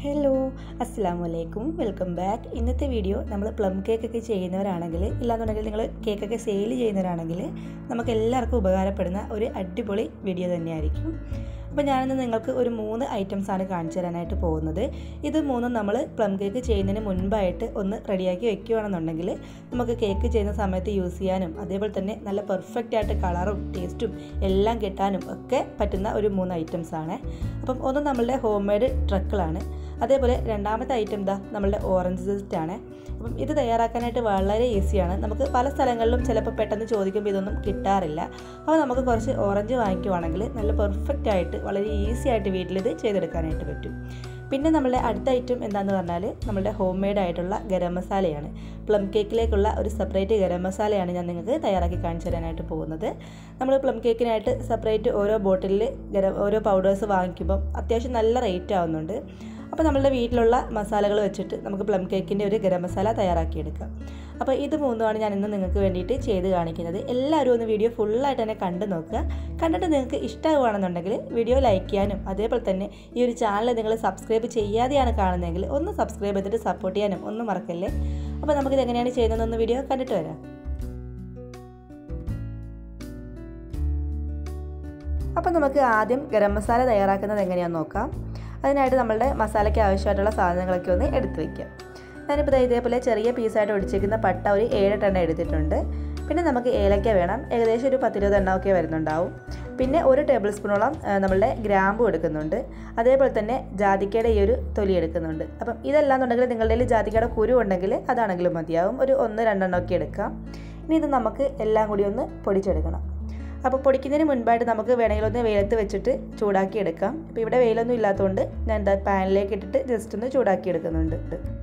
hello അസ്സാം വലൈക്കും welcome back ഇന്നത്തെ വീഡിയോ നമ്മൾ പ്ലം കേക്കൊക്കെ ചെയ്യുന്നവരാണെങ്കിൽ ഇല്ലാന്നുണ്ടെങ്കിൽ നിങ്ങൾ കേക്കൊക്കെ സെയിൽ ചെയ്യുന്നവരാണെങ്കിൽ നമുക്ക് എല്ലാവർക്കും ഉപകാരപ്പെടുന്ന ഒരു അടിപൊളി വീഡിയോ തന്നെയായിരിക്കും അപ്പോൾ ഞാനിന്ന് നിങ്ങൾക്ക് ഒരു മൂന്ന് ഐറ്റംസ് ആണ് കാണിച്ചു തരാനായിട്ട് പോകുന്നത് ഇത് മൂന്നും നമ്മൾ പ്ലം കേക്ക് ചെയ്യുന്നതിന് മുൻപായിട്ട് ഒന്ന് റെഡിയാക്കി വെക്കുകയാണെന്നുണ്ടെങ്കിൽ നമുക്ക് കേക്ക് ചെയ്യുന്ന സമയത്ത് യൂസ് ചെയ്യാനും അതേപോലെ തന്നെ നല്ല പെർഫെക്റ്റ് ആയിട്ട് കളറും ടേസ്റ്റും എല്ലാം കിട്ടാനും ഒക്കെ പറ്റുന്ന ഒരു മൂന്ന് ഐറ്റംസ് ആണ് അപ്പം ഒന്ന് നമ്മളുടെ ഹോം മെയ്ഡ് ട്രക്കിളാണ് അതേപോലെ രണ്ടാമത്തെ ഐറ്റം ഇതാ നമ്മളുടെ ഓറഞ്ച് ജസ്റ്റ് ആണ് അപ്പം ഇത് തയ്യാറാക്കാനായിട്ട് വളരെ ഈസിയാണ് നമുക്ക് പല സ്ഥലങ്ങളിലും ചിലപ്പോൾ പെട്ടെന്ന് ചോദിക്കുമ്പോൾ ഇതൊന്നും കിട്ടാറില്ല അപ്പോൾ നമുക്ക് കുറച്ച് ഓറഞ്ച് വാങ്ങിക്കുവാണെങ്കിൽ നല്ല പെർഫെക്റ്റ് ആയിട്ട് വളരെ ഈസി ആയിട്ട് വീട്ടിലിത് ചെയ്തെടുക്കാനായിട്ട് പറ്റും പിന്നെ നമ്മളുടെ അടുത്ത ഐറ്റം എന്താണെന്ന് പറഞ്ഞാൽ നമ്മളുടെ ഹോം മെയ്ഡ് ആയിട്ടുള്ള ഗരം മസാലയാണ് പ്ലം കേക്കിലേക്കുള്ള ഒരു സെപ്പറേറ്റ് ഗരം മസാലയാണ് ഞാൻ നിങ്ങൾക്ക് തയ്യാറാക്കി കാണിച്ചു തരാനായിട്ട് പോകുന്നത് നമ്മൾ പ്ലം കേക്കിനായിട്ട് സെപ്പറേറ്റ് ഓരോ ബോട്ടിലിൽ ഗരം ഓരോ പൗഡേഴ്സ് വാങ്ങിക്കുമ്പം അത്യാവശ്യം നല്ല റേറ്റ് ആവുന്നുണ്ട് അപ്പോൾ നമ്മളുടെ വീട്ടിലുള്ള മസാലകൾ വെച്ചിട്ട് നമുക്ക് പ്ലം കേക്കിൻ്റെ ഒരു ഗരം മസാല തയ്യാറാക്കിയെടുക്കാം അപ്പോൾ ഇത് മൂന്നുമാണ് ഞാൻ ഇന്ന് നിങ്ങൾക്ക് വേണ്ടിയിട്ട് ചെയ്ത് കാണിക്കുന്നത് എല്ലാവരും ഒന്ന് വീഡിയോ ഫുള്ളായിട്ട് തന്നെ കണ്ടു നോക്കുക കണ്ടിട്ട് നിങ്ങൾക്ക് ഇഷ്ടമാണെന്നുണ്ടെങ്കിൽ വീഡിയോ ലൈക്ക് ചെയ്യാനും അതേപോലെ തന്നെ ഈ ഒരു ചാനൽ നിങ്ങൾ സബ്സ്ക്രൈബ് ചെയ്യാതെയാണ് കാണുന്നതെങ്കിൽ ഒന്ന് സബ്സ്ക്രൈബ് ചെയ്തിട്ട് സപ്പോർട്ട് ചെയ്യാനും ഒന്നും മറക്കല്ലേ അപ്പോൾ നമുക്കിത് എങ്ങനെയാണ് ചെയ്യുന്നതെന്നൊന്ന് വീഡിയോ കണ്ടിട്ട് വരാം അപ്പോൾ നമുക്ക് ആദ്യം ഗരം മസാല തയ്യാറാക്കുന്നത് എങ്ങനെയാണെന്ന് നോക്കാം അതിനായിട്ട് നമ്മളുടെ മസാലയ്ക്ക് ആവശ്യമായിട്ടുള്ള സാധനങ്ങളൊക്കെ ഒന്ന് എടുത്തു വയ്ക്കാം ഞാനിപ്പോൾ ഇതേപോലെ ചെറിയ പീസായിട്ട് ഒടിച്ചേക്കുന്ന പട്ട ഒരു ഏഴെട്ടെണ്ണം എടുത്തിട്ടുണ്ട് പിന്നെ നമുക്ക് ഏലക്ക വേണം ഏകദേശം ഒരു പത്തിരുപത് എണ്ണം ഒക്കെ വരുന്നുണ്ടാവും പിന്നെ ഒരു ടേബിൾ സ്പൂണോളം നമ്മളുടെ ഗ്രാമ്പും എടുക്കുന്നുണ്ട് അതേപോലെ തന്നെ ജാതിക്കയുടെ ഈ ഒരു തൊലി എടുക്കുന്നുണ്ട് അപ്പം ഇതല്ലാന്നുണ്ടെങ്കിൽ നിങ്ങളുടെ കയ്യിൽ ജാതിക്കയുടെ കുരു ഉണ്ടെങ്കിൽ അതാണെങ്കിലും മതിയാവും ഒരു ഒന്ന് രണ്ടെണ്ണം ഒക്കെ എടുക്കാം ഇനി ഇത് നമുക്ക് എല്ലാം കൂടി ഒന്ന് പൊടിച്ചെടുക്കണം അപ്പോൾ പൊടിക്കുന്നതിന് മുൻപായിട്ട് നമുക്ക് വേണമെങ്കിൽ ഒന്ന് വെയിലത്ത് വെച്ചിട്ട് ചൂടാക്കി എടുക്കാം ഇപ്പോൾ ഇവിടെ വെയിലൊന്നും ഇല്ലാത്തതുകൊണ്ട് ഞാൻ എന്താ പാനിലേക്ക് ഇട്ടിട്ട് ജസ്റ്റ് ഒന്ന് ചൂടാക്കി എടുക്കുന്നുണ്ട്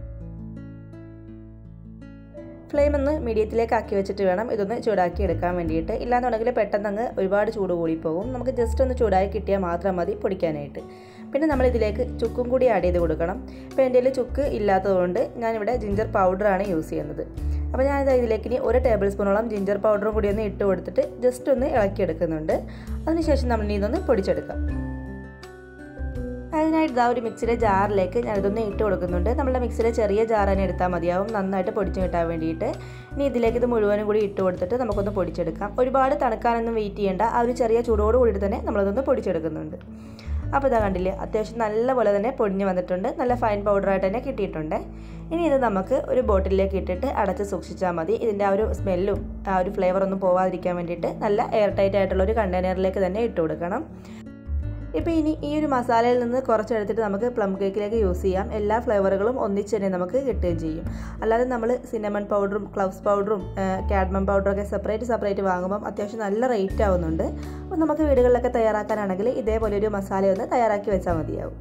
ഫ്ലെയിം ഒന്ന് മീഡിയത്തിലേക്ക് ആക്കി വെച്ചിട്ട് വേണം ഇതൊന്ന് ചൂടാക്കി എടുക്കാൻ വേണ്ടിയിട്ട് ഇല്ലാന്നുണ്ടെങ്കിൽ പെട്ടെന്ന് അങ്ങ് ഒരുപാട് ചൂട് കൂടിപ്പോകും നമുക്ക് ജസ്റ്റ് ഒന്ന് ചൂടായി കിട്ടിയാൽ മാത്രം മതി പൊടിക്കാനായിട്ട് പിന്നെ നമ്മൾ ഇതിലേക്ക് ചുക്കും കൂടി ആഡ് ചെയ്ത് കൊടുക്കണം ഇപ്പോൾ എൻ്റെ കയ്യിൽ ചുക്ക് ഇല്ലാത്തതുകൊണ്ട് ഞാനിവിടെ ജിഞ്ചർ പൗഡറാണ് യൂസ് ചെയ്യുന്നത് അപ്പോൾ ഞാനിത് ഇതിലേക്ക് ഇനി ഒരു ടേബിൾ സ്പൂണോളം ജിഞ്ചർ പൗഡറും കൂടി ഒന്ന് ഇട്ട് കൊടുത്തിട്ട് ജസ്റ്റ് ഒന്ന് ഇളക്കിയെടുക്കുന്നുണ്ട് അതിനുശേഷം നമ്മൾ ഇനി ഇതൊന്ന് പൊടിച്ചെടുക്കാം അതിനായിട്ട് ഇതാ ഒരു മിക്സിയുടെ ജാറിലേക്ക് ഞാനിതൊന്ന് ഇട്ട് കൊടുക്കുന്നുണ്ട് നമ്മുടെ മിക്സിയുടെ ചെറിയ ജാർ തന്നെ എടുത്താൽ മതിയാവും നന്നായിട്ട് പൊടിച്ച് കിട്ടാൻ വേണ്ടിയിട്ട് ഇനി ഇതിലേക്ക് ഇത് മുഴുവനും കൂടി ഇട്ട് കൊടുത്തിട്ട് നമുക്കൊന്ന് പൊടിച്ചെടുക്കാം ഒരുപാട് തണുക്കാനൊന്നും വെയിറ്റ് ചെയ്യേണ്ട ആ ഒരു ചെറിയ ചൂടോട് കൂടിയിട്ട് തന്നെ നമ്മളതൊന്ന് പൊടിച്ചെടുക്കുന്നുണ്ട് അപ്പോൾ ഇതാ കണ്ടില്ലേ അത്യാവശ്യം നല്ല പോലെ തന്നെ പൊടിഞ്ഞ് വന്നിട്ടുണ്ട് നല്ല ഫൈൻ പൗഡറായിട്ട് തന്നെ കിട്ടിയിട്ടുണ്ട് ഇനി ഇത് നമുക്ക് ഒരു ബോട്ടിലേക്ക് ഇട്ടിട്ട് അടച്ച് സൂക്ഷിച്ചാൽ മതി ഇതിൻ്റെ ആ ഒരു സ്മെല്ലും ആ ഒരു ഫ്ലേവർ ഒന്നും പോവാതിരിക്കാൻ വേണ്ടിയിട്ട് നല്ല എയർ ടൈറ്റ് ആയിട്ടുള്ള ഒരു കണ്ടെയ്നറിലേക്ക് തന്നെ ഇട്ട് കൊടുക്കണം ഇപ്പോൾ ഇനി ഈ ഒരു മസാലയിൽ നിന്ന് കുറച്ചെടുത്തിട്ട് നമുക്ക് പ്ലം കേക്കിലേക്ക് യൂസ് ചെയ്യാം എല്ലാ ഫ്ലേവറുകളും ഒന്നിച്ച് തന്നെ നമുക്ക് കിട്ടുകയും ചെയ്യും അല്ലാതെ നമ്മൾ സിനമൺ പൗഡറും ക്ലവ്സ് പൗഡറും കാഡ്മം പൗഡറും ഒക്കെ സെപ്പറേറ്റ് സെപ്പറേറ്റ് വാങ്ങുമ്പം അത്യാവശ്യം നല്ല റേറ്റ് ആവുന്നുണ്ട് അപ്പോൾ നമുക്ക് വീടുകളിലൊക്കെ തയ്യാറാക്കാനാണെങ്കിൽ ഇതേപോലെ ഒരു മസാല ഒന്ന് തയ്യാറാക്കി വെച്ചാൽ മതിയാവും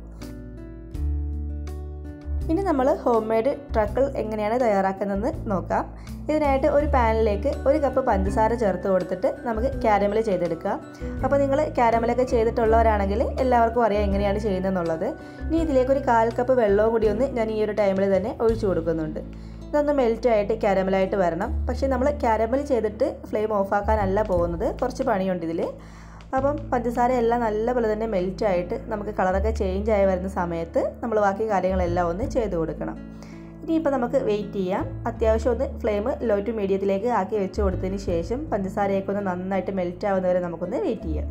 ഇനി നമ്മൾ ഹോം മെയ്ഡ് ട്രക്കിൾ എങ്ങനെയാണ് തയ്യാറാക്കുന്നതെന്ന് നോക്കാം ഇതിനായിട്ട് ഒരു പാനിലേക്ക് ഒരു കപ്പ് പഞ്ചസാര ചേർത്ത് കൊടുത്തിട്ട് നമുക്ക് ക്യാരമൽ ചെയ്തെടുക്കാം അപ്പോൾ നിങ്ങൾ ക്യാരമലൊക്കെ ചെയ്തിട്ടുള്ളവരാണെങ്കിൽ എല്ലാവർക്കും അറിയാം എങ്ങനെയാണ് ചെയ്യുന്നതെന്നുള്ളത് ഇനി ഇതിലേക്ക് ഒരു കാൽ കപ്പ് വെള്ളവും കൂടി ഒന്ന് ഞാൻ ഈ ഒരു ടൈമിൽ തന്നെ ഒഴിച്ചു കൊടുക്കുന്നുണ്ട് ഇതൊന്ന് മെൽറ്റ് ആയിട്ട് ക്യാരമലായിട്ട് വരണം പക്ഷേ നമ്മൾ ക്യാരമൽ ചെയ്തിട്ട് ഫ്ലെയിം ഓഫാക്കാനല്ല പോകുന്നത് കുറച്ച് പണിയുണ്ട് ഇതിൽ അപ്പം പഞ്ചസാര എല്ലാം നല്ലപോലെ തന്നെ മെൽറ്റ് ആയിട്ട് നമുക്ക് കളറൊക്കെ ചേഞ്ച് ആയി വരുന്ന സമയത്ത് നമ്മൾ ബാക്കി കാര്യങ്ങളെല്ലാം ഒന്ന് ചെയ്ത് കൊടുക്കണം ഇനിയിപ്പോൾ നമുക്ക് വെയിറ്റ് ചെയ്യാം അത്യാവശ്യം ഒന്ന് ഫ്ലെയിം ലോ ടു മീഡിയത്തിലേക്ക് ആക്കി വെച്ച് കൊടുത്തതിന് ശേഷം പഞ്ചസാരയൊക്കെ ഒന്ന് നന്നായിട്ട് മെൽറ്റ് ആവുന്നവരെ നമുക്കൊന്ന് വെയിറ്റ് ചെയ്യാം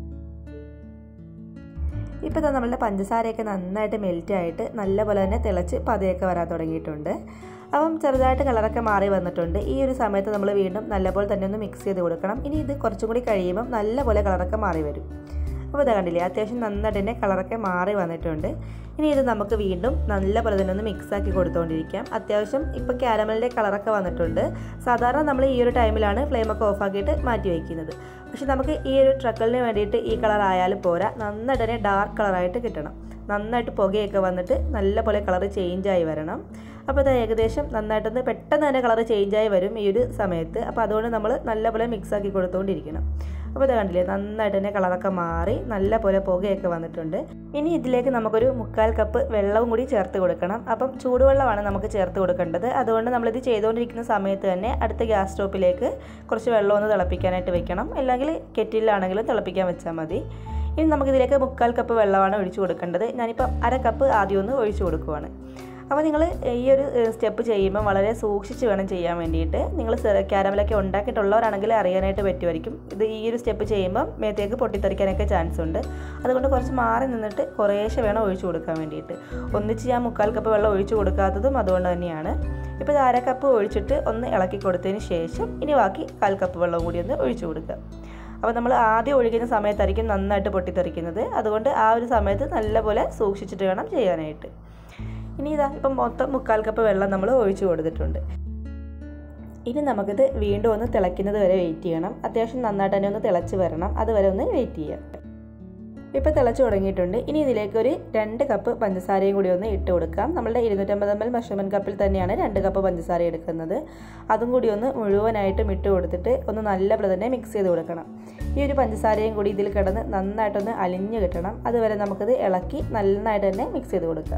ഇപ്പോൾ നമ്മളുടെ പഞ്ചസാരയൊക്കെ നന്നായിട്ട് മെൽറ്റ് ആയിട്ട് നല്ലപോലെ തന്നെ തിളച്ച് പതയൊക്കെ വരാൻ തുടങ്ങിയിട്ടുണ്ട് അപ്പം ചെറുതായിട്ട് കളറൊക്കെ മാറി വന്നിട്ടുണ്ട് ഈ ഒരു സമയത്ത് നമ്മൾ വീണ്ടും നല്ലപോലെ തന്നെ ഒന്ന് മിക്സ് ചെയ്ത് കൊടുക്കണം ഇനി ഇത് കുറച്ചും കൂടി കഴിയുമ്പം നല്ലപോലെ കളറൊക്കെ മാറി വരും അപ്പോൾ ഇത് കണ്ടില്ലേ അത്യാവശ്യം നന്നായിട്ട് തന്നെ കളറൊക്കെ മാറി വന്നിട്ടുണ്ട് ഇനി ഇത് നമുക്ക് വീണ്ടും നല്ലപോലെ തന്നെ ഒന്ന് മിക്സ് ആക്കി കൊടുത്തുകൊണ്ടിരിക്കാം അത്യാവശ്യം ഇപ്പോൾ ക്യാരമലിൻ്റെ കളറൊക്കെ വന്നിട്ടുണ്ട് സാധാരണ നമ്മൾ ഈ ഒരു ടൈമിലാണ് ഫ്ലെയിമൊക്കെ ഓഫാക്കിയിട്ട് മാറ്റി വയ്ക്കുന്നത് പക്ഷെ നമുക്ക് ഈ ഒരു ട്രക്കലിന് വേണ്ടിയിട്ട് ഈ കളർ ആയാലും പോരാ നന്നായിട്ട് തന്നെ ഡാർക്ക് കളറായിട്ട് കിട്ടണം നന്നായിട്ട് പുകയൊക്കെ വന്നിട്ട് നല്ലപോലെ കളർ ചേഞ്ചായി വരണം അപ്പോൾ ഇത് ഏകദേശം നന്നായിട്ടൊന്ന് പെട്ടെന്ന് തന്നെ കളർ ചേഞ്ചായി വരും ഈ ഒരു സമയത്ത് അപ്പോൾ അതുകൊണ്ട് നമ്മൾ നല്ലപോലെ മിക്സ് ആക്കി കൊടുത്തുകൊണ്ടിരിക്കണം അപ്പോൾ ഇത് കണ്ടില്ലേ നന്നായിട്ട് തന്നെ കളറൊക്കെ മാറി നല്ലപോലെ പുകയൊക്കെ വന്നിട്ടുണ്ട് ഇനി ഇതിലേക്ക് നമുക്കൊരു മുക്കാൽ കപ്പ് വെള്ളവും കൂടി ചേർത്ത് കൊടുക്കണം അപ്പം ചൂടുവെള്ളമാണ് നമുക്ക് ചേർത്ത് കൊടുക്കേണ്ടത് അതുകൊണ്ട് നമ്മളിത് ചെയ്തുകൊണ്ടിരിക്കുന്ന സമയത്ത് തന്നെ അടുത്ത ഗ്യാസ് സ്റ്റോപ്പിലേക്ക് കുറച്ച് വെള്ളം ഒന്ന് തിളപ്പിക്കാനായിട്ട് വെക്കണം അല്ലെങ്കിൽ കെറ്റിലാണെങ്കിലും തിളപ്പിക്കാൻ വെച്ചാൽ മതി ഇനി നമുക്കിതിലേക്ക് മുക്കാൽ കപ്പ് വെള്ളമാണ് ഒഴിച്ചു കൊടുക്കേണ്ടത് ഞാനിപ്പോൾ അര കപ്പ് ആദ്യം ഒന്ന് ഒഴിച്ചു കൊടുക്കുവാണ് അപ്പോൾ നിങ്ങൾ ഈ ഒരു സ്റ്റെപ്പ് ചെയ്യുമ്പോൾ വളരെ സൂക്ഷിച്ച് വേണം ചെയ്യാൻ വേണ്ടിയിട്ട് നിങ്ങൾ ക്യാരമലൊക്കെ ഉണ്ടാക്കിയിട്ടുള്ളവരാണെങ്കിൽ അറിയാനായിട്ട് പറ്റുമായിരിക്കും ഇത് ഈ ഒരു സ്റ്റെപ്പ് ചെയ്യുമ്പോൾ മേത്തേക്ക് പൊട്ടിത്തെറിക്കാനൊക്കെ ചാൻസ് ഉണ്ട് അതുകൊണ്ട് കുറച്ച് മാറി നിന്നിട്ട് കുറേശ്ശെ വേണം ഒഴിച്ചു കൊടുക്കാൻ വേണ്ടിയിട്ട് ഒന്നിച്ച് ഞാൻ മുക്കാൽ കപ്പ് വെള്ളം ഒഴിച്ചു കൊടുക്കാത്തതും അതുകൊണ്ട് തന്നെയാണ് ഇപ്പോൾ ഇത് അര കപ്പ് ഒഴിച്ചിട്ട് ഒന്ന് ഇളക്കി കൊടുത്തതിന് ശേഷം ഇനി ബാക്കി കാൽ കപ്പ് വെള്ളം കൂടി ഒന്ന് ഒഴിച്ചു കൊടുക്കുക അപ്പോൾ നമ്മൾ ആദ്യം ഒഴിക്കുന്ന സമയത്തായിരിക്കും നന്നായിട്ട് പൊട്ടിത്തെറിക്കുന്നത് അതുകൊണ്ട് ആ ഒരു സമയത്ത് നല്ലപോലെ സൂക്ഷിച്ചിട്ട് വേണം ചെയ്യാനായിട്ട് ഇനി ഇതാ ഇപ്പം മൊത്തം മുക്കാൽ കപ്പ് വെള്ളം നമ്മൾ ഒഴിച്ചു കൊടുത്തിട്ടുണ്ട് ഇനി നമുക്കിത് വീണ്ടും ഒന്ന് തിളയ്ക്കുന്നത് വരെ വെയിറ്റ് ചെയ്യണം അത്യാവശ്യം നന്നായിട്ട് തന്നെ ഒന്ന് തിളച്ച് വരണം അതുവരെ ഒന്ന് വെയിറ്റ് ചെയ്യാം ഇപ്പോൾ തിളച്ച് തുടങ്ങിയിട്ടുണ്ട് ഇനി ഇതിലേക്ക് ഒരു രണ്ട് കപ്പ് പഞ്ചസാരയും കൂടി ഒന്ന് ഇട്ട് കൊടുക്കാം നമ്മളുടെ ഇരുന്നൂറ്റമ്പത് എം എൽ മെഷർമെൻറ്റ് കപ്പിൽ തന്നെയാണ് രണ്ട് കപ്പ് പഞ്ചസാര എടുക്കുന്നത് അതും കൂടി ഒന്ന് മുഴുവനായിട്ടും ഇട്ട് കൊടുത്തിട്ട് ഒന്ന് നല്ലപോലെ തന്നെ മിക്സ് ചെയ്ത് കൊടുക്കണം ഈ ഒരു പഞ്ചസാരയും കൂടി ഇതിൽ കിടന്ന് നന്നായിട്ടൊന്ന് അലിഞ്ഞ് കിട്ടണം അതുവരെ നമുക്കിത് ഇളക്കി നന്നായിട്ട് തന്നെ മിക്സ് ചെയ്ത് കൊടുക്കാം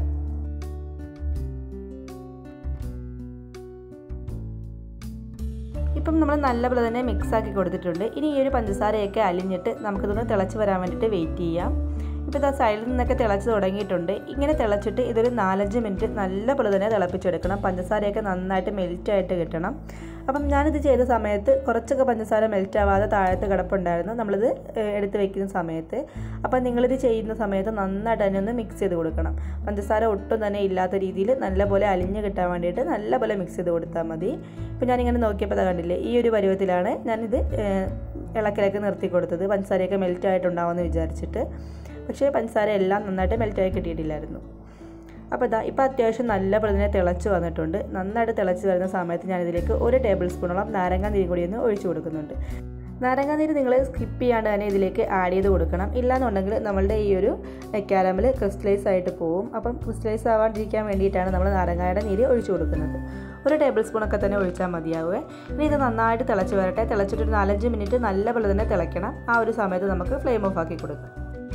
ഇപ്പം നമ്മൾ നല്ലപോലെ തന്നെ മിക്സ് ആക്കി കൊടുത്തിട്ടുണ്ട് ഇനി ഈ ഒരു പഞ്ചസാരയൊക്കെ അലിഞ്ഞിട്ട് നമുക്കിതൊന്ന് തിളച്ച് വരാൻ വേണ്ടിയിട്ട് വെയിറ്റ് ചെയ്യാം ഇപ്പോൾ ഇതാ സൈഡിൽ നിന്നൊക്കെ തിളച്ച് തുടങ്ങിയിട്ടുണ്ട് ഇങ്ങനെ തിളച്ചിട്ട് ഇതൊരു നാലഞ്ച് മിനിറ്റ് നല്ലപോലെ തന്നെ തിളപ്പിച്ചെടുക്കണം പഞ്ചസാരയൊക്കെ നന്നായിട്ട് മെൽറ്റായിട്ട് കിട്ടണം അപ്പം ഞാനിത് ചെയ്ത സമയത്ത് കുറച്ചൊക്കെ പഞ്ചസാര മെൽറ്റ് ആവാതെ താഴത്ത് കിടപ്പുണ്ടായിരുന്നു നമ്മളിത് എടുത്ത് വെക്കുന്ന സമയത്ത് അപ്പം നിങ്ങളിത് ചെയ്യുന്ന സമയത്ത് നന്നായിട്ട് തന്നെ ഒന്ന് മിക്സ് ചെയ്ത് കൊടുക്കണം പഞ്ചസാര ഒട്ടും തന്നെ ഇല്ലാത്ത രീതിയിൽ നല്ലപോലെ അലിഞ്ഞ് കിട്ടാൻ വേണ്ടിയിട്ട് നല്ലപോലെ മിക്സ് ചെയ്ത് കൊടുത്താൽ മതി ഇപ്പം ഞാനിങ്ങനെ നോക്കിയപ്പോൾ കണ്ടില്ലേ ഈ ഒരു പരുവത്തിലാണ് ഞാനിത് ഇളക്കിലൊക്കെ നിർത്തി കൊടുത്തത് പഞ്ചസാരയൊക്കെ മെൽറ്റ് ആയിട്ടുണ്ടാവുമെന്ന് വിചാരിച്ചിട്ട് പക്ഷേ പഞ്ചസാര എല്ലാം നന്നായിട്ട് മെൽറ്റായി കിട്ടിയിട്ടില്ലായിരുന്നു അപ്പോൾ ഇതാ ഇപ്പോൾ അത്യാവശ്യം നല്ല പോലെ തിളച്ച് വന്നിട്ടുണ്ട് നന്നായിട്ട് തിളച്ച് വരുന്ന സമയത്ത് ഞാനിതിലേക്ക് ഒരു ടേബിൾ സ്പൂണോളം നാരങ്ങ നീര് കൂടി ഒന്ന് ഒഴിച്ചു കൊടുക്കുന്നുണ്ട് നാരങ്ങ നീര് നിങ്ങൾ സ്കിപ്പ് ചെയ്യാണ്ട് തന്നെ ഇതിലേക്ക് ആഡ് ചെയ്ത് കൊടുക്കണം ഇല്ലാന്നുണ്ടെങ്കിൽ നമ്മളുടെ ഈ ഒരു ക്യാരമൽ ക്രിസ്റ്റലൈസ് ആയിട്ട് പോവും അപ്പം ക്രിസ്റ്റലൈസ് ആവാണ്ടിരിക്കാൻ വേണ്ടിയിട്ടാണ് നമ്മൾ നാരങ്ങയുടെ നീര് ഒഴിച്ചു കൊടുക്കുന്നത് ഒരു ടേബിൾ സ്പൂണൊക്കെ തന്നെ ഒഴിച്ചാൽ മതിയാവുമേ ഇനി ഇത് നന്നായിട്ട് തിളച്ച് വരട്ടെ തിളച്ചിട്ടൊരു നാലഞ്ച് മിനിറ്റ് നല്ല പോലെ തന്നെ തിളയ്ക്കണം ആ ഒരു സമയത്ത് നമുക്ക് ഫ്ലെയിം ഓഫ് ആക്കി കൊടുക്കാം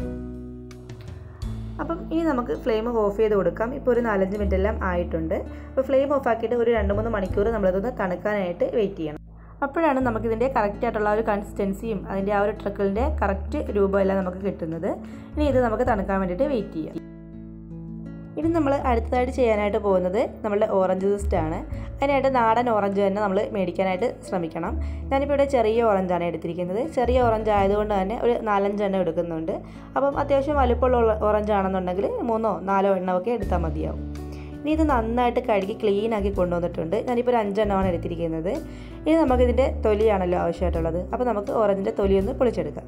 അപ്പം ഇനി നമുക്ക് ഫ്ലെയിം ഓഫ് ചെയ്ത് കൊടുക്കാം ഇപ്പോൾ ഒരു നാലഞ്ച് മിനിറ്റ് എല്ലാം ആയിട്ടുണ്ട് അപ്പോൾ ഫ്ലെയിം ഓഫ് ആക്കിയിട്ട് ഒരു രണ്ട് മൂന്ന് മണിക്കൂർ നമ്മളിതൊന്ന് തണുക്കാനായിട്ട് വെയിറ്റ് ചെയ്യണം അപ്പോഴാണ് നമുക്കിതിൻ്റെ കറക്റ്റ് ആയിട്ടുള്ള ഒരു കൺസിസ്റ്റൻസിയും അതിൻ്റെ ആ ഒരു ട്രക്കിളിൻ്റെ കറക്റ്റ് രൂപമെല്ലാം നമുക്ക് കിട്ടുന്നത് ഇനി ഇത് നമുക്ക് തണുക്കാൻ വേണ്ടിയിട്ട് വെയിറ്റ് ചെയ്യാം ഇനി നമ്മൾ അടുത്തതായിട്ട് ചെയ്യാനായിട്ട് പോകുന്നത് നമ്മളുടെ ഓറഞ്ച് ജ്യൂസ്റ്റാണ് അതിനായിട്ട് നാടൻ ഓറഞ്ച് തന്നെ നമ്മൾ മേടിക്കാനായിട്ട് ശ്രമിക്കണം ഞാനിപ്പോൾ ഇവിടെ ചെറിയ ഓറഞ്ചാണ് എടുത്തിരിക്കുന്നത് ചെറിയ ഓറഞ്ച് ആയതുകൊണ്ട് തന്നെ ഒരു നാലഞ്ചെണ്ണം എടുക്കുന്നുണ്ട് അപ്പം അത്യാവശ്യം വലുപ്പമുള്ള ഓറഞ്ച് ആണെന്നുണ്ടെങ്കിൽ മൂന്നോ നാലോ എണ്ണമൊക്കെ എടുത്താൽ മതിയാവും ഇനി ഇത് നന്നായിട്ട് കഴുകി ക്ലീൻ ആക്കി കൊണ്ടുവന്നിട്ടുണ്ട് ഞാനിപ്പോൾ ഒരു അഞ്ചെണ്ണമാണ് എടുത്തിരിക്കുന്നത് ഇനി നമുക്കിതിൻ്റെ തൊലിയാണല്ലോ ആവശ്യമായിട്ടുള്ളത് അപ്പോൾ നമുക്ക് ഓറഞ്ചിൻ്റെ തൊലി ഒന്ന് പൊളിച്ചെടുക്കാം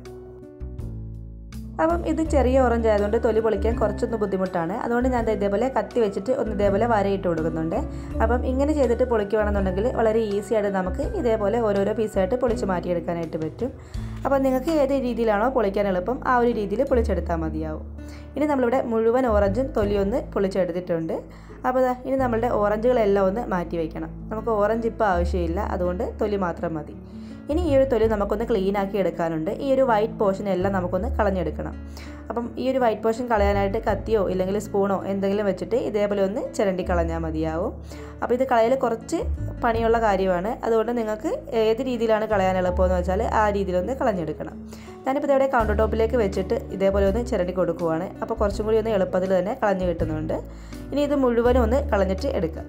അപ്പം ഇത് ചെറിയ ഓറഞ്ച് ആയതുകൊണ്ട് തൊലി പൊളിക്കാൻ കുറച്ചൊന്ന് ബുദ്ധിമുട്ടാണ് അതുകൊണ്ട് ഞാൻ ഇതേപോലെ കത്തി വെച്ചിട്ട് ഒന്ന് ഇതേപോലെ വരയിട്ട് കൊടുക്കുന്നുണ്ട് അപ്പം ഇങ്ങനെ ചെയ്തിട്ട് പൊളിക്കുകയാണെന്നുണ്ടെങ്കിൽ വളരെ ഈസി ആയിട്ട് നമുക്ക് ഇതേപോലെ ഓരോരോ പീസായിട്ട് പൊളിച്ച് മാറ്റിയെടുക്കാനായിട്ട് പറ്റും അപ്പോൾ നിങ്ങൾക്ക് ഏത് രീതിയിലാണോ പൊളിക്കാൻ എളുപ്പം ആ ഒരു രീതിയിൽ പൊളിച്ചെടുത്താൽ മതിയാവും ഇനി നമ്മളിവിടെ മുഴുവൻ ഓറഞ്ചും തൊലിയൊന്ന് പൊളിച്ചെടുത്തിട്ടുണ്ട് അപ്പോൾ ദാ ഇനി നമ്മളുടെ ഓറഞ്ചുകളെല്ലാം ഒന്ന് മാറ്റി വയ്ക്കണം നമുക്ക് ഓറഞ്ച് ഇപ്പോൾ ആവശ്യമില്ല അതുകൊണ്ട് തൊലി മാത്രം മതി ഇനി ഈ ഒരു തൊലി നമുക്കൊന്ന് ക്ലീൻ ആക്കി എടുക്കാനുണ്ട് ഈ ഒരു വൈറ്റ് പോർഷൻ എല്ലാം നമുക്കൊന്ന് കളഞ്ഞെടുക്കണം അപ്പം ഈ ഒരു വൈറ്റ് പോർഷൻ കളയാനായിട്ട് കത്തിയോ ഇല്ലെങ്കിൽ സ്പൂണോ എന്തെങ്കിലും വെച്ചിട്ട് ഇതേപോലെ ഒന്ന് ചിരണ്ടി കളഞ്ഞാൽ മതിയാവും അപ്പോൾ ഇത് കളയൽ കുറച്ച് പണിയുള്ള കാര്യമാണ് അതുകൊണ്ട് നിങ്ങൾക്ക് ഏത് രീതിയിലാണ് കളയാൻ എളുപ്പമെന്ന് വെച്ചാൽ ആ രീതിയിലൊന്ന് കളഞ്ഞെടുക്കണം ഞാനിപ്പോൾ ഇതവിടെ കൗണ്ടർ ടോപ്പിലേക്ക് വെച്ചിട്ട് ഇതേപോലെ ഒന്ന് ചിരണ്ടി കൊടുക്കുവാണ് അപ്പോൾ കുറച്ചും കൂടി ഒന്ന് എളുപ്പത്തിൽ തന്നെ കളഞ്ഞു കിട്ടുന്നുണ്ട് ഇനി ഇത് മുഴുവനും ഒന്ന് കളഞ്ഞിട്ട് എടുക്കാം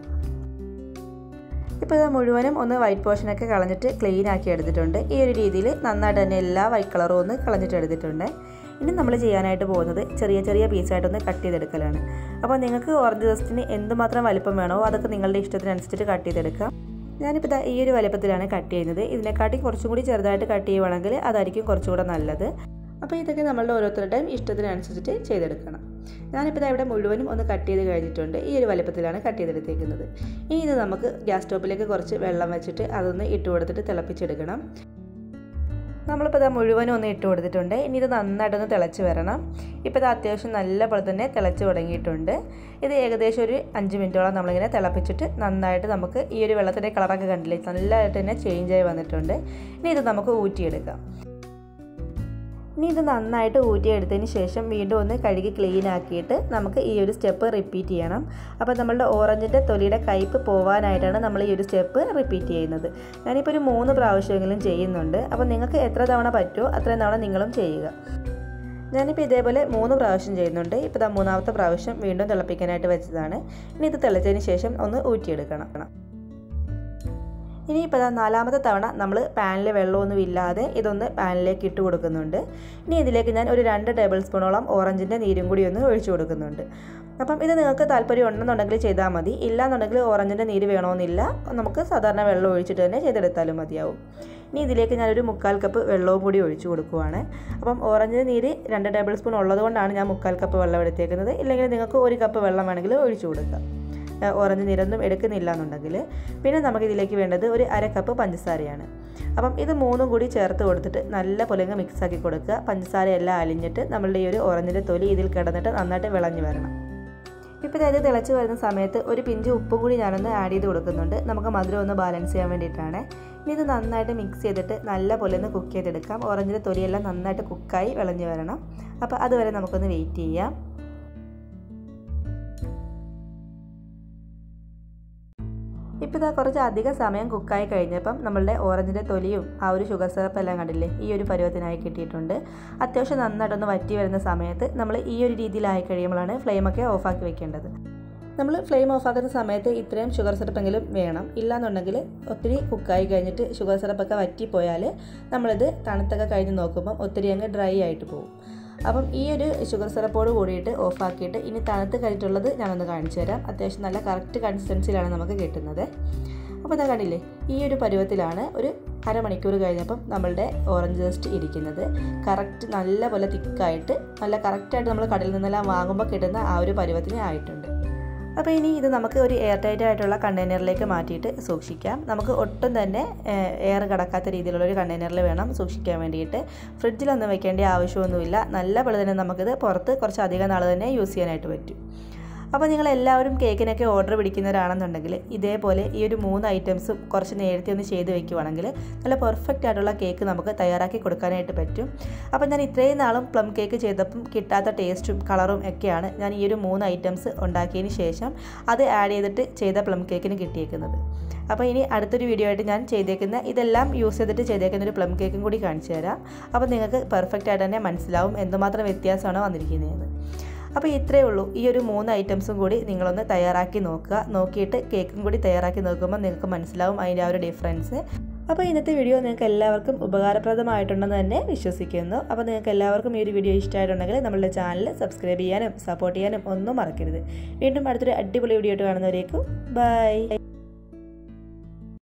ഇപ്പോൾ ഇത് മുഴുവനും ഒന്ന് വൈറ്റ് പോർഷനൊക്കെ കളഞ്ഞിട്ട് ക്ലീൻ ആക്കി എടുത്തിട്ടുണ്ട് ഈ ഒരു രീതിയിൽ നന്നായിട്ട് തന്നെ എല്ലാ വൈറ്റ് കളറും ഒന്ന് കളഞ്ഞിട്ട് എടുത്തിട്ടുണ്ട് ഇനി നമ്മൾ ചെയ്യാനായിട്ട് പോകുന്നത് ചെറിയ ചെറിയ പീസായിട്ടൊന്ന് കട്ട് ചെയ്തെടുക്കലാണ് അപ്പോൾ നിങ്ങൾക്ക് ഓറഞ്ച് ജസ്റ്റിന് എന്തുമാത്രം വലിപ്പം വേണോ അതൊക്കെ നിങ്ങളുടെ ഇഷ്ടത്തിനനുസരിച്ച് കട്ട് ചെയ്തെടുക്കാം ഞാനിപ്പോൾ ഇതാ ഈ ഒരു വലിപ്പത്തിലാണ് കട്ട് ചെയ്യുന്നത് ഇതിനെക്കാട്ടി കുറച്ചും കൂടി ചെറുതായിട്ട് കട്ട് ചെയ്യുവാണെങ്കിൽ അതായിരിക്കും കുറച്ചുകൂടെ നല്ലത് അപ്പോൾ ഇതൊക്കെ നമ്മളുടെ ഓരോരുത്തരുടെയും ഇഷ്ടത്തിനനുസരിച്ചിട്ട് ചെയ്തെടുക്കണം ഞാനിപ്പോൾ ഇതാ ഇവിടെ മുഴുവനും ഒന്ന് കട്ട് ചെയ്ത് കഴിഞ്ഞിട്ടുണ്ട് ഈ ഒരു വലിപ്പത്തിലാണ് കട്ട് ചെയ്തെടുത്തേക്കുന്നത് ഇനി ഇത് നമുക്ക് ഗ്യാസ് സ്റ്റോപ്പിലേക്ക് കുറച്ച് വെള്ളം വെച്ചിട്ട് അതൊന്ന് ഇട്ട് കൊടുത്തിട്ട് തിളപ്പിച്ചെടുക്കണം നമ്മളിപ്പോൾ ഇതാ മുഴുവനും ഒന്ന് ഇട്ട് കൊടുത്തിട്ടുണ്ട് ഇനി ഇത് നന്നായിട്ടൊന്ന് തിളച്ച് വരണം ഇപ്പോൾ ഇത് അത്യാവശ്യം നല്ല പോലെ തന്നെ തിളച്ച് തുടങ്ങിയിട്ടുണ്ട് ഇത് ഏകദേശം ഒരു അഞ്ച് മിനിറ്റോളം നമ്മളിങ്ങനെ തിളപ്പിച്ചിട്ട് നന്നായിട്ട് നമുക്ക് ഈ ഒരു വെള്ളത്തിൻ്റെ കളറൊക്കെ കണ്ടില്ലേ നല്ലതായിട്ട് തന്നെ ചേഞ്ച് ആയി വന്നിട്ടുണ്ട് ഇനി ഇത് നമുക്ക് ഊറ്റിയെടുക്കാം ഇനി ഇത് നന്നായിട്ട് ഊറ്റിയെടുത്തതിന് ശേഷം വീണ്ടും ഒന്ന് കഴുകി ക്ലീൻ ആക്കിയിട്ട് നമുക്ക് ഈ ഒരു സ്റ്റെപ്പ് റിപ്പീറ്റ് ചെയ്യണം അപ്പോൾ നമ്മളുടെ ഓറഞ്ചിൻ്റെ തൊലിയുടെ കയ്പ്പ് പോകാനായിട്ടാണ് നമ്മൾ ഈ ഒരു സ്റ്റെപ്പ് റിപ്പീറ്റ് ചെയ്യുന്നത് ഞാനിപ്പോൾ ഒരു മൂന്ന് പ്രാവശ്യമെങ്കിലും ചെയ്യുന്നുണ്ട് അപ്പോൾ നിങ്ങൾക്ക് എത്ര തവണ പറ്റുമോ അത്രയും തവണ നിങ്ങളും ചെയ്യുക ഞാനിപ്പോൾ ഇതേപോലെ മൂന്ന് പ്രാവശ്യം ചെയ്യുന്നുണ്ട് ഇപ്പോൾ ഇതാ മൂന്നാമത്തെ പ്രാവശ്യം വീണ്ടും തിളപ്പിക്കാനായിട്ട് വെച്ചതാണ് ഇനി ഇത് തിളച്ചതിന് ശേഷം ഒന്ന് ഊറ്റിയെടുക്കണം ഇനിയിപ്പോൾ ഇതാ നാലാമത്തെ തവണ നമ്മൾ പാനിൽ വെള്ളമൊന്നും ഇല്ലാതെ ഇതൊന്ന് പാനിലേക്ക് ഇട്ട് കൊടുക്കുന്നുണ്ട് ഇനി ഇതിലേക്ക് ഞാൻ ഒരു രണ്ട് ടേബിൾ സ്പൂണോളം ഓറഞ്ചിൻ്റെ നീരും കൂടി ഒന്ന് ഒഴിച്ചു കൊടുക്കുന്നുണ്ട് അപ്പം ഇത് നിങ്ങൾക്ക് താല്പര്യം ഉണ്ടെന്നുണ്ടെങ്കിൽ ചെയ്താൽ മതി ഇല്ലാന്നുണ്ടെങ്കിൽ ഓറഞ്ചിൻ്റെ നീര് വേണമെന്നില്ല നമുക്ക് സാധാരണ വെള്ളം ഒഴിച്ചിട്ട് തന്നെ ചെയ്തെടുത്താലും മതിയാവും ഇനി ഇതിലേക്ക് ഞാനൊരു മുക്കാൽ കപ്പ് വെള്ളവും കൂടി ഒഴിച്ചു കൊടുക്കുവാണ് അപ്പം ഓറഞ്ചിൻ്റെ നീര് രണ്ട് ടേബിൾ സ്പൂൺ ഉള്ളതുകൊണ്ടാണ് ഞാൻ മുക്കാൽ കപ്പ് വെള്ളം എടുത്തേക്കുന്നത് ഇല്ലെങ്കിൽ നിങ്ങൾക്ക് ഒരു കപ്പ് വെള്ളം വേണമെങ്കിൽ ഒഴിച്ചു കൊടുക്കാം ഓറഞ്ച് നീരൊന്നും എടുക്കുന്നില്ല എന്നുണ്ടെങ്കിൽ പിന്നെ നമുക്കിതിലേക്ക് വേണ്ടത് ഒരു അര കപ്പ് പഞ്ചസാരയാണ് അപ്പം ഇത് മൂന്നും കൂടി ചേർത്ത് കൊടുത്തിട്ട് നല്ല പോലെ മിക്സാക്കി കൊടുക്കുക പഞ്ചസാര എല്ലാം അലിഞ്ഞിട്ട് നമ്മളുടെ ഈ ഒരു ഓറഞ്ചിൻ്റെ തൊലി ഇതിൽ കിടന്നിട്ട് നന്നായിട്ട് വിളഞ്ഞു വരണം ഇപ്പോൾ ഇത് തിളച്ച് വരുന്ന സമയത്ത് ഒരു പിഞ്ച് ഉപ്പും കൂടി ഞാനൊന്ന് ആഡ് ചെയ്ത് കൊടുക്കുന്നുണ്ട് നമുക്ക് മധുരം ഒന്ന് ബാലൻസ് ചെയ്യാൻ വേണ്ടിയിട്ടാണ് ഇനി ഇത് നന്നായിട്ട് മിക്സ് ചെയ്തിട്ട് നല്ല പോലെ ഒന്ന് കുക്ക് ചെയ്തെടുക്കാം ഓറഞ്ചിൻ്റെ തൊലിയെല്ലാം നന്നായിട്ട് കുക്കായി വിളഞ്ഞു വരണം അപ്പോൾ അതുവരെ നമുക്കൊന്ന് വെയിറ്റ് ചെയ്യാം ഇപ്പോൾ ഇതാ കുറച്ച് അധികം സമയം കുക്കായി കഴിഞ്ഞപ്പം നമ്മളുടെ ഓറഞ്ചിൻ്റെ തൊലിയും ആ ഒരു ഷുഗർ സിറപ്പ് എല്ലാം കണ്ടില്ലേ ഈ ഒരു പരുവത്തിനായി കിട്ടിയിട്ടുണ്ട് അത്യാവശ്യം നന്നായിട്ടൊന്ന് വറ്റി വരുന്ന സമയത്ത് നമ്മൾ ഈ ഒരു രീതിയിലായി കഴിയുമ്പോഴാണ് ഫ്ലെയിമൊക്കെ ഓഫാക്കി വെക്കേണ്ടത് നമ്മൾ ഫ്ലെയിം ഓഫാക്കുന്ന സമയത്ത് ഇത്രയും ഷുഗർ സിറപ്പെങ്കിലും വേണം ഇല്ലാന്നുണ്ടെങ്കിൽ ഒത്തിരി കുക്കായി കഴിഞ്ഞിട്ട് ഷുഗർ സിറപ്പൊക്കെ വറ്റിപ്പോയാൽ നമ്മളിത് തണുത്തൊക്കെ കഴിഞ്ഞ് നോക്കുമ്പം ഒത്തിരി അങ്ങ് ഡ്രൈ ആയിട്ട് പോകും അപ്പം ഈ ഒരു ഷുഗർ സിറപ്പോട് കൂടിയിട്ട് ഓഫാക്കിയിട്ട് ഇനി തണുത്ത് കഴിഞ്ഞിട്ടുള്ളത് ഞാനൊന്ന് കാണിച്ചു തരാം അത്യാവശ്യം നല്ല കറക്റ്റ് കൺസിസ്റ്റൻസിയിലാണ് നമുക്ക് കിട്ടുന്നത് അപ്പോൾ ഇതാ കണ്ടില്ലേ ഈ ഒരു പരുവത്തിലാണ് ഒരു അരമണിക്കൂർ കഴിഞ്ഞപ്പം നമ്മളുടെ ഓറഞ്ച് ജസ്റ്റ് ഇരിക്കുന്നത് കറക്റ്റ് നല്ല പോലെ തിക്കായിട്ട് നല്ല കറക്റ്റായിട്ട് നമ്മൾ കടയിൽ നിന്നെല്ലാം വാങ്ങുമ്പോൾ കിട്ടുന്ന ആ ഒരു പരുവത്തിന് ആയിട്ടുണ്ട് അപ്പോൾ ഇനി ഇത് നമുക്ക് ഒരു എയർ ടൈറ്റ് ആയിട്ടുള്ള കണ്ടെയ്നറിലേക്ക് മാറ്റിയിട്ട് സൂക്ഷിക്കാം നമുക്ക് ഒട്ടും തന്നെ എയർ കടക്കാത്ത രീതിയിലുള്ള ഒരു കണ്ടെയ്നറിൽ വേണം സൂക്ഷിക്കാൻ വേണ്ടിയിട്ട് ഫ്രിഡ്ജിലൊന്നും വെക്കേണ്ട ആവശ്യമൊന്നുമില്ല നല്ല പോലെ തന്നെ നമുക്കിത് പുറത്ത് കുറച്ച് അധികം നാൾ തന്നെ യൂസ് ചെയ്യാനായിട്ട് പറ്റും അപ്പോൾ നിങ്ങൾ എല്ലാവരും കേക്കിനൊക്കെ ഓർഡർ പിടിക്കുന്നവരാണെന്നുണ്ടെങ്കിൽ ഇതേപോലെ ഈ ഒരു മൂന്ന് ഐറ്റംസും കുറച്ച് നേരത്തെ ഒന്ന് ചെയ്ത് വെക്കുവാണെങ്കിൽ നല്ല പെർഫെക്റ്റ് ആയിട്ടുള്ള കേക്ക് നമുക്ക് തയ്യാറാക്കി കൊടുക്കാനായിട്ട് പറ്റും അപ്പോൾ ഞാൻ ഇത്രയും നാളും പ്ലം കേക്ക് ചെയ്തപ്പം കിട്ടാത്ത ടേസ്റ്റും കളറും ഒക്കെയാണ് ഞാൻ ഈ ഒരു മൂന്ന് ഐറ്റംസ് ഉണ്ടാക്കിയതിന് ശേഷം അത് ആഡ് ചെയ്തിട്ട് ചെയ്ത പ്ലം കേക്കിന് കിട്ടിയേക്കുന്നത് അപ്പോൾ ഇനി അടുത്തൊരു വീഡിയോ ആയിട്ട് ഞാൻ ചെയ്തേക്കുന്ന ഇതെല്ലാം യൂസ് ചെയ്തിട്ട് ചെയ്തേക്കുന്ന ഒരു പ്ലം കേക്കും കൂടി കാണിച്ചു തരാം അപ്പോൾ നിങ്ങൾക്ക് പെർഫെക്റ്റ് ആയിട്ട് തന്നെ മനസ്സിലാവും എന്തുമാത്രം വ്യത്യാസമാണ് വന്നിരിക്കുന്നതെന്ന് അപ്പോൾ ഇത്രയേ ഉള്ളൂ ഈ ഒരു മൂന്ന് ഐറ്റംസും കൂടി നിങ്ങളൊന്ന് തയ്യാറാക്കി നോക്കുക നോക്കിയിട്ട് കേക്കും കൂടി തയ്യാറാക്കി നോക്കുമ്പോൾ നിങ്ങൾക്ക് മനസ്സിലാവും അതിൻ്റെ ആ ഒരു ഡിഫറൻസ് അപ്പോൾ ഇന്നത്തെ വീഡിയോ നിങ്ങൾക്ക് എല്ലാവർക്കും ഉപകാരപ്രദമായിട്ടുണ്ടെന്ന് തന്നെ വിശ്വസിക്കുന്നു അപ്പോൾ നിങ്ങൾക്ക് എല്ലാവർക്കും ഈ ഒരു വീഡിയോ ഇഷ്ടമായിട്ടുണ്ടെങ്കിൽ നമ്മളുടെ ചാനൽ സബ്സ്ക്രൈബ് ചെയ്യാനും സപ്പോർട്ട് ചെയ്യാനും ഒന്നും മറക്കരുത് വീണ്ടും അടുത്തൊരു അടിപൊളി വീഡിയോ ആയിട്ട് കാണുന്നവരേക്കും ബൈ